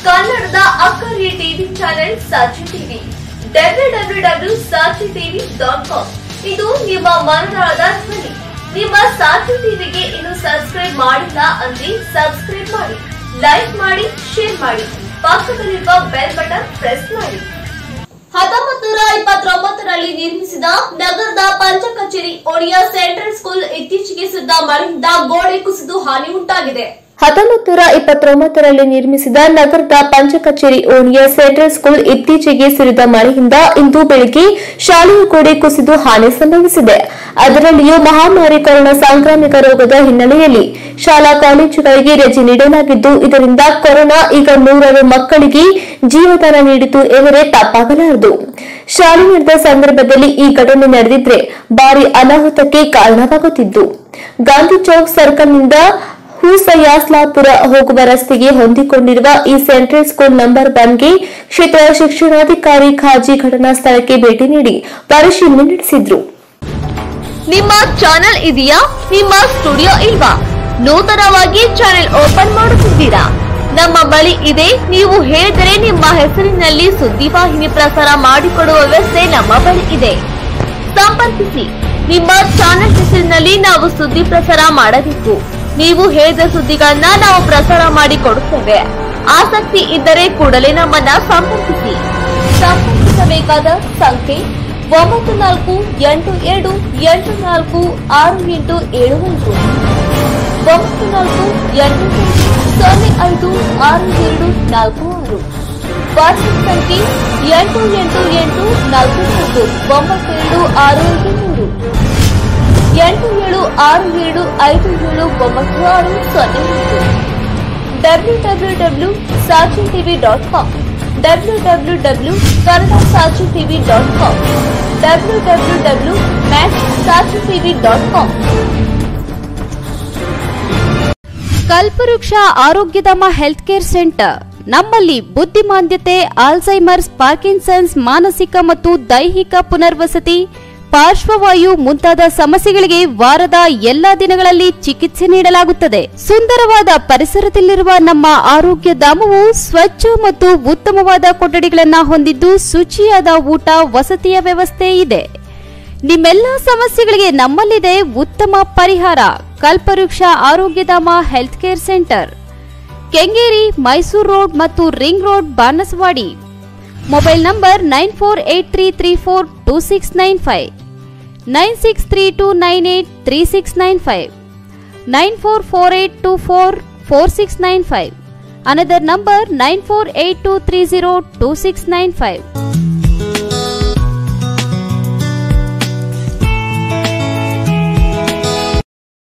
ಕನ್ನಡದ ಅಕ್ಕರಿಯ TV channel Sakshi TV W W W Sakshi TV dot com ಇದು ನಿಮ್ಮ ಮನದಾಳದ ಧ್ವನಿ ನಿಮ್ಮ ಸಾಕ್ಷಿ ಟಿವಿಗೆ ಇನ್ನು ಸಬ್ಸ್ಕ್ರೈಬ್ ಮಾಡಿಲ್ಲ ಅಂದ್ರೆ ಸಬ್ಸ್ಕ್ರೈಬ್ ಮಾಡಿ ಲೈಕ್ ಮಾಡಿ ಶೇರ್ ಮಾಡಿ ಪಕ್ಕದಲ್ಲಿರುವ ಬೆಲ್ ಬಟನ್ ಪ್ರೆಸ್ ಮಾಡಿ ಹತ್ತೊಂಬತ್ತು ನೂರ ಇಪ್ಪತ್ತೊಂಬತ್ತರಲ್ಲಿ ನಿರ್ಮಿಸಿದ ನಗರದ ಪಂಚ ಕಚೇರಿ ಒಡಿಯಾ ಸೆಂಟ್ರಲ್ ಸ್ಕೂಲ್ ಇತ್ತೀಚೆಗೆ ಸುರಿದ ಮಳೆಯಿಂದ ಗೋಡೆ ಕುಸಿದು ಹಾನಿ ಉಂಟಾಗಿದೆ ಹತ್ತೊಂಬತ್ತು ನೂರ ಇಪ್ಪತ್ತೊಂಬತ್ತರಲ್ಲಿ ನಿರ್ಮಿಸಿದ ನಗರದ ಪಂಚ ಕಚೇರಿ ಓಣಿಯ ಸೆಂಟ್ರಲ್ ಸ್ಕೂಲ್ ಇತ್ತೀಚೆಗೆ ಸುರಿದ ಮಳೆಯಿಂದ ಇಂದು ಬೆಳಗ್ಗೆ ಶಾಲೆಯ ಗೋಡೆ ಕುಸಿದು ಹಾನಿ ಸಂಭವಿಸಿದೆ ಅದರಲ್ಲಿಯೂ ಮಹಾಮಾರಿ ಕೊರೋನಾ ಸಾಂಕ್ರಾಮಿಕ ರೋಗದ ಹಿನ್ನೆಲೆಯಲ್ಲಿ ಶಾಲಾ ಕಾಲೇಜುಗಳಿಗೆ ರಜೆ ನೀಡಲಾಗಿದ್ದು ಇದರಿಂದ ಕೊರೋನಾ ಈಗ ನೂರಾರು ಮಕ್ಕಳಿಗೆ ಜೀವದಾನ ನೀಡಿತು ಎಂದರೆ ತಪ್ಪಾಗಲಾರದು ಶಾಲೆ ನಡೆದ ಸಂದರ್ಭದಲ್ಲಿ ಈ ಘಟನೆ ನಡೆದಿದ್ರೆ ಭಾರಿ ಅನಾಹುತಕ್ಕೆ ಕಾರಣವಾಗುತ್ತಿದ್ದು ಗಾಂಧಿ ಚೌಕ್ ಸರ್ಕಲ್ನಿಂದ ಹೂಸಯಾಸ್ಲಾಪುರ ಹೋಗುವ ರಸ್ತೆಗೆ ಹೊಂದಿಕೊಂಡಿರುವ ಈ ಸೆಂಟ್ರಲ್ ಸ್ಕೂಲ್ ನಂಬರ್ ಒನ್ಗೆ ಕ್ಷೇತ್ರ ಶಿಕ್ಷಣಾಧಿಕಾರಿ ಖಾಜಿ ಘಟನಾ ಸ್ಥಳಕ್ಕೆ ಭೇಟಿ ನೀಡಿ ಪರಿಶೀಲನೆ ನಡೆಸಿದ್ರು ನಿಮ್ಮ ಚಾನೆಲ್ ಇದೆಯಾ ನಿಮ್ಮ ಸ್ಟುಡಿಯೋ ಇಲ್ವಾ ನೂತನವಾಗಿ ಚಾನೆಲ್ ಓಪನ್ ಮಾಡುತ್ತಿದ್ದೀರಾ ನಮ್ಮ ಬಳಿ ಇದೆ ನೀವು ಹೇಳಿದರೆ ನಿಮ್ಮ ಹೆಸರಿನಲ್ಲಿ ಸುದ್ದಿವಾಹಿನಿ ಪ್ರಸಾರ ಮಾಡಿಕೊಡುವ ವ್ಯವಸ್ಥೆ ನಮ್ಮ ಬಳಿ ಇದೆ ಸಂಪರ್ಕಿಸಿ ನಿಮ್ಮ ಚಾನೆಲ್ ಹೆಸರಿನಲ್ಲಿ ನಾವು ಸುದ್ದಿ ಪ್ರಸಾರ ಮಾಡಬೇಕು ನೀವು ಹೇಳಿದ ಸುದ್ದಿಗಳನ್ನ ನಾವು ಪ್ರಸಾರ ಮಾಡಿ ಕೊಡುತ್ತೇವೆ ಆಸಕ್ತಿ ಇದ್ದರೆ ಕೂಡಲೇ ನಮ್ಮನ್ನ ಸಂಪರ್ಕಿಸಿ ಸಂಪರ್ಕಿಸಬೇಕಾದ ಸಂಖ್ಯೆ ಒಂಬತ್ತು ನಾಲ್ಕು ಎಂಟು ಎರಡು ಎಂಟು ನಾಲ್ಕು ಆರು ಎಂಟು ಏಳು ಐದು ಒಂಬತ್ತು ನಾಲ್ಕು ಎಂಟು ಸೊನ್ನೆ ಐದು ಆರು ಎರಡು ನಾಲ್ಕು ಆರು ವಾಟ್ಸ್ಆಪ್ ಸಂಖ್ಯೆ ಎಂಟು ಎಂಟು ಎಂಟು ನಾಲ್ಕು ನಾಲ್ಕು ಒಂಬತ್ತೆರಡು ಆರು ಐದು ಮೂರು ಎಂಟು ಏಳು ಆರು ಏಳು ಐದು ಏಳು ಒಂಬತ್ತು ಆರು ಸೊನ್ನೆ ಒಂದು W W W Sakshi TV dot com W W W Kannada Sakshi TV dot com W W W match Sakshi TV dot com Kalpavriksha Arogyadhama health care centre ನಮ್ಮಲ್ಲಿ ಬುದ್ಧಿಮಾಂದ್ಯತೆ ಆಲ್ಝೈಮರ್ಸ್ ಪಾರ್ಕಿನ್ಸನ್ಸ್ ಮಾನಸಿಕ ಮತ್ತು ದೈಹಿಕ ಪುನರ್ವಸತಿ ಪಾರ್ಶ್ವವಾಯು ಮುಂತಾದ ಸಮಸ್ಯೆಗಳಿಗೆ ವಾರದ ಎಲ್ಲಾ ದಿನಗಳಲ್ಲಿ ಚಿಕಿತ್ಸೆ ನೀಡಲಾಗುತ್ತದೆ ಸುಂದರವಾದ ಪರಿಸರದಲ್ಲಿರುವ ನಮ್ಮ ಆರೋಗ್ಯ ಧಾಮವು ಸ್ವಚ್ಛ ಮತ್ತು ಉತ್ತಮವಾದ ಕೊಠಡಿಗಳನ್ನು ಹೊಂದಿದ್ದು ಶುಚಿಯಾದ ಊಟ ವಸತಿಯ ವ್ಯವಸ್ಥೆ ಇದೆ ನಿಮ್ಮೆಲ್ಲ ಸಮಸ್ಯೆಗಳಿಗೆ ನಮ್ಮಲ್ಲಿದೆ ಉತ್ತಮ ಪರಿಹಾರ Kalpavriksha Arogyadhama health care centre Kengeri Mysuru road ಮತ್ತು ring road Banaswadi mobile number nine four eight three three four two six nine five nine six three two nine eight three six nine five nine four four eight two four four six nine five another number nine four eight two three zero two six nine five